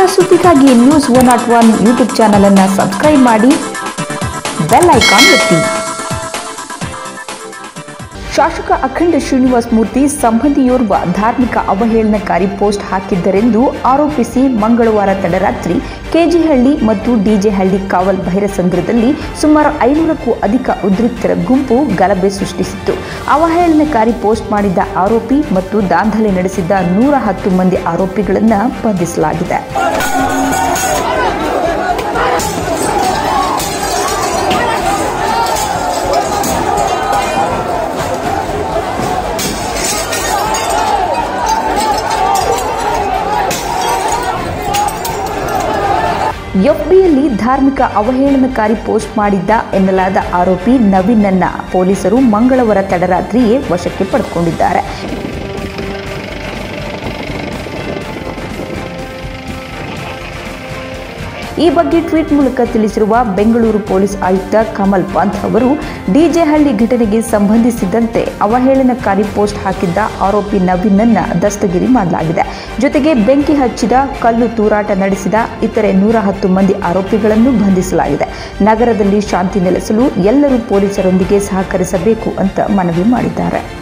ಸುದ್ದಿಗಾಗಿ news one not one YouTube channel ಅನ್ನು subscribe ಮಾಡಿ ಬೆಲ್ ಐಕಾನ್ ಒತ್ತಿ ಶಾಸಕ ಅಖಂಡ ಶ್ರೀನಿವಾಸ್ ಮೂರ್ತಿ ಸಂಬಂಧಿಯೋರ್ವ ಧಾರ್ಮಿಕ ಅವಹೇಳನಕಾರಿ ಪೋಸ್ಟ್ ಹಾಕಿದ್ದರೆಂದು ಆರೋಪಿಸಿ ಮಂಗಳವಾರ ತಡರಾತ್ರಿ ಕೆಜಿಹಳ್ಳಿ ಮತ್ತು ಡಿಜೆಹಳ್ಳಿ ಕಾವಲ್ ಬಹಿರಸಂದ್ರದಲ್ಲಿ ಸುಮಾರು ಐನೂರಕ್ಕೂ ಅಧಿಕ ಉದ್ರಿಕ್ತರ ಗುಂಪು ಗಲಭೆ ಸೃಷ್ಟಿಸಿತ್ತು ಅವಹೇಳನಕಾರಿ ಪೋಸ್ಟ್ ಮಾಡಿದ್ದ ಆರೋಪಿ ಮತ್ತು ದಾಂಧಲೆ ನಡೆಸಿದ್ದ ನೂರ ಹತ್ತು ಮಂದಿ ಆರೋಪಿಗಳನ್ನು ಬಂಧಿಸಲಾಗಿದೆ ಎಫ್ಬಿಯಲ್ಲಿ ಧಾರ್ಮಿಕ ಅವಹೇಳನಕಾರಿ ಪೋಸ್ಟ್ ಮಾಡಿದ್ದ ಎನ್ನಲಾದ ಆರೋಪಿ ನವೀನನ್ನ ಪೊಲೀಸರು ಮಂಗಳವಾರ ತಡರಾತ್ರಿಯೇ ವಶಕ್ಕೆ ಪಡೆದುಕೊಂಡಿದ್ದಾರೆ ಈ ಬಗ್ಗೆ ಟ್ವೀಟ್ ಮೂಲಕ ತಿಳಿಸಿರುವ ಬೆಂಗಳೂರು ಪೊಲೀಸ್ ಆಯುಕ್ತ ಕಮಲ್ ಪಂತ್ ಅವರು ಡಿಜೆಹಳ್ಳಿ ಘಟನೆಗೆ ಸಂಬಂಧಿಸಿದಂತೆ ಅವಹೇಳನಕಾರಿ ಪೋಸ್ಟ್ ಹಾಕಿದ್ದ ಆರೋಪಿ ನವೀನನ್ನ ದಸ್ತಗಿರಿ ಮಾಡಲಾಗಿದೆ ಜೊತೆಗೆ ಬೆಂಕಿ ಹಚ್ಚಿದ ಕಲ್ಲು ತೂರಾಟ ನಡೆಸಿದ ಇತರೆ ನೂರ ಹತ್ತು ಮಂದಿ ಆರೋಪಿಗಳನ್ನು ಬಂಧಿಸಲಾಗಿದೆ ನಗರದಲ್ಲಿ ಶಾಂತಿ ನೆಲೆಸಲು ಎಲ್ಲರೂ ಪೊಲೀಸರೊಂದಿಗೆ ಸಹಕರಿಸಬೇಕು ಅಂತ ಮನವಿ ಮಾಡಿದ್ದಾರೆ